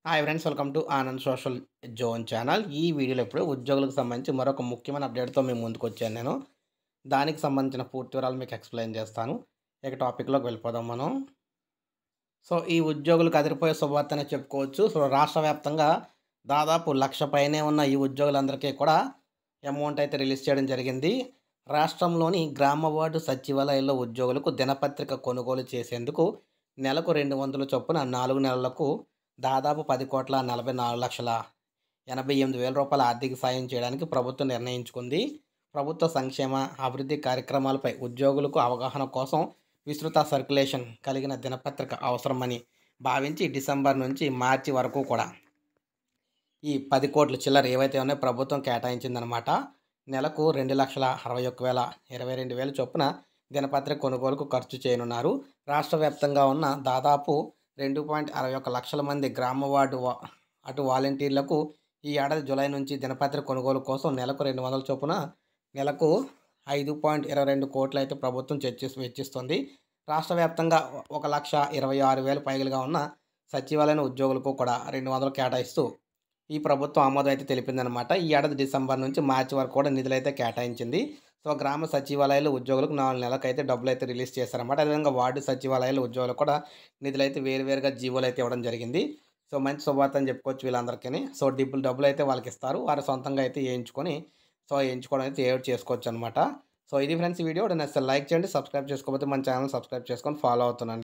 hi friends welcome to Anand social zone channel ఈ వీడియోలో ఇప్పుడు ఉద్యోగులకు సంబంధించి మరొక ముఖ్యమైన అప్డేట్తో మేము ముందుకు వచ్చాను నేను దానికి సంబంధించిన పూర్తి వివరాలు మీకు ఎక్స్ప్లెయిన్ చేస్తాను ఇక టాపిక్లోకి వెళ్ళిపోదాం మనం సో ఈ ఉద్యోగులకు అదిరిపోయే శుభవార్తనే చెప్పుకోవచ్చు సో రాష్ట్ర వ్యాప్తంగా దాదాపు లక్ష పైనే ఉన్న ఈ ఉద్యోగులందరికీ కూడా అమౌంట్ అయితే రిలీజ్ చేయడం జరిగింది రాష్ట్రంలోని గ్రామ వార్డు సచివాలయాల్లో ఉద్యోగులకు దినపత్రిక కొనుగోలు చేసేందుకు నెలకు రెండు వందల చొప్పున నాలుగు నెలలకు దాదాపు పది కోట్ల నలభై నాలుగు లక్షల ఎనభై ఎనిమిది వేల రూపాయల ఆర్థిక సాయం చేయడానికి ప్రభుత్వం నిర్ణయించుకుంది ప్రభుత్వ సంక్షేమ అభివృద్ధి కార్యక్రమాలపై ఉద్యోగులకు అవగాహన కోసం విస్తృత సర్క్యులేషన్ కలిగిన దినపత్రిక అవసరమని భావించి డిసెంబర్ నుంచి మార్చి వరకు కూడా ఈ పది కోట్ల చిల్లర ఏవైతే ఉన్నాయో ప్రభుత్వం కేటాయించిందనమాట నెలకు రెండు లక్షల అరవై ఒక్క వేల ఇరవై రెండు వేల చొప్పున దినపత్రిక కొనుగోలుకు ఖర్చు చేయనున్నారు రాష్ట్ర వ్యాప్తంగా ఉన్న దాదాపు రెండు పాయింట్ అరవై ఒక్క లక్షల మంది గ్రామ వార్డు వా- అటు వాలంటీర్లకు ఈ ఏడాది జూలై నుంచి దినపత్రిక కొనుగోలు కోసం నెలకు రెండు వందల చొప్పున నెలకు ఐదు పాయింట్ ఇరవై రెండు కోట్లు అయితే ప్రభుత్వం చర్చి వెచ్చిస్తుంది రాష్ట్ర వ్యాప్తంగా ఒక లక్ష ఇరవై ఆరు వేల పైగలుగా ఉన్న సచివాలయ ఉద్యోగులకు కూడా రెండు వందలు కేటాయిస్తూ ఈ ప్రభుత్వం ఆమోదం అయితే తెలిపిందనమాట ఈ ఏడాది డిసెంబర్ నుంచి మార్చి వరకు కూడా నిధులు అయితే కేటాయించింది సో గ్రామ సచివాలయాలు ఉద్యోగులకు నాలుగు నెలలకు అయితే డబ్బులు అయితే రిలీజ్ చేశారన్నమాట అదేవిధంగా వార్డు సచివాలయాలు ఉద్యోగులకు కూడా నిధులు అయితే వేరువేరుగా జీవోలు అయితే ఇవ్వడం జరిగింది సో మంచి శుభార్త అని చెప్పుకోవచ్చు వీళ్ళందరికీ సో డబ్బులు డబ్బులు అయితే వాళ్ళకి ఇస్తారు వారు సొంతంగా అయితే వేయించుకొని సో వేయించుకోవడం అయితే ఏడు చేసుకోవచ్చు అనమాట సో ఇది ఫ్రెండ్స్ ఈ వీడియో నచ్చితే లైక్ చేయండి సబ్స్క్రైబ్ చేసుకోకపోతే మన ఛానల్ సబ్స్క్రైబ్ చేసుకొని ఫాలో అవుతున్నాను